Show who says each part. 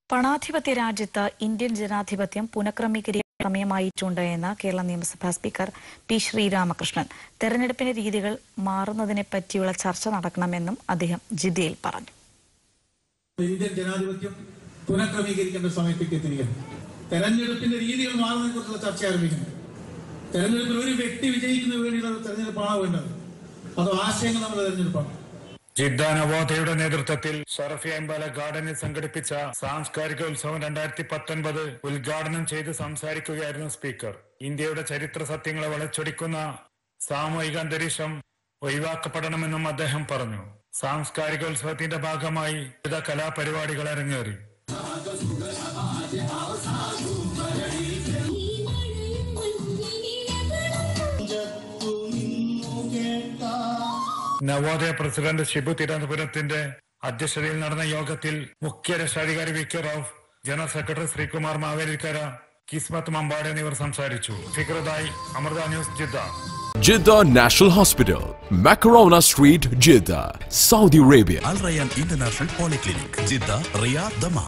Speaker 1: പണാധിപത്യ രാജ്യത്ത് ഇന്ത്യൻ ജനാധിപത്യം പുനഃക്രമീകരിക്കാൻ സമയമായിട്ടുണ്ട് എന്ന് കേരള നിയമസഭാ സ്പീക്കർ പി ശ്രീരാമകൃഷ്ണൻ തെരഞ്ഞെടുപ്പിന്റെ രീതികൾ മാറുന്നതിനെ പറ്റിയുള്ള ചർച്ച നടക്കണമെന്നും അദ്ദേഹം ജിദ്ദയിൽ പറഞ്ഞു
Speaker 2: ഇന്ത്യൻ ജനാധിപത്യം പുനഃക്രമീകരിക്കേണ്ട സമയത്തേക്ക് എത്തിയിരിക്കുകയാണ് തെരഞ്ഞെടുപ്പിന്റെ രീതികൾ മാറുന്നതിനെ കുറിച്ചുള്ള ചർച്ച ആരംഭിക്കുന്നു തെരഞ്ഞെടുപ്പിൽ ഒരു വ്യക്തി വിജയിക്കുന്നതിന് വേണ്ടിയുള്ള തെരഞ്ഞെടുപ്പാണോ വേണ്ടത് അതോ ആശയങ്ങൾ നമ്മുടെ തെരഞ്ഞെടുപ്പാണ്
Speaker 3: ജിദ്ദ നവോദയയുടെ നേതൃത്വത്തിൽ ഷറഫി അമ്പല ഗാർഡനിൽ സംഘടിപ്പിച്ച സാംസ്കാരിക ഉത്സവം രണ്ടായിരത്തി പത്തൊൻപത് ഉദ്ഘാടനം ചെയ്ത് സംസാരിക്കുകയായിരുന്നു സ്പീക്കർ ഇന്ത്യയുടെ ചരിത്ര സത്യങ്ങളെ വളച്ചൊടിക്കുന്ന സാമൂഹിക അന്തരീക്ഷം ഒഴിവാക്കപ്പെടണമെന്നും അദ്ദേഹം പറഞ്ഞു സാംസ്കാരിക ഉത്സവത്തിന്റെ ഭാഗമായി വിവിധ കലാപരിപാടികൾ അരങ്ങേറി നവോദയ പ്രസിഡന്റ് ഷിബു തിരുവനന്തപുരത്തിന്റെ അധ്യക്ഷതയിൽ നടന്ന യോഗത്തിൽ മുഖ്യ രക്ഷാധികാരി V K Rao general secretary Sreekumar Mavelikkara Kismath Mambad എന്നിവർ സംസാരിച്ചു ഫിക്രതായി Amrita news Jeddah
Speaker 4: Jeddah National Hospital, Macarona Street, Jeddah, Saudi Arabia.
Speaker 5: Al Rayyan International Polyclinic, Jeddah, Riyadh, Dammam.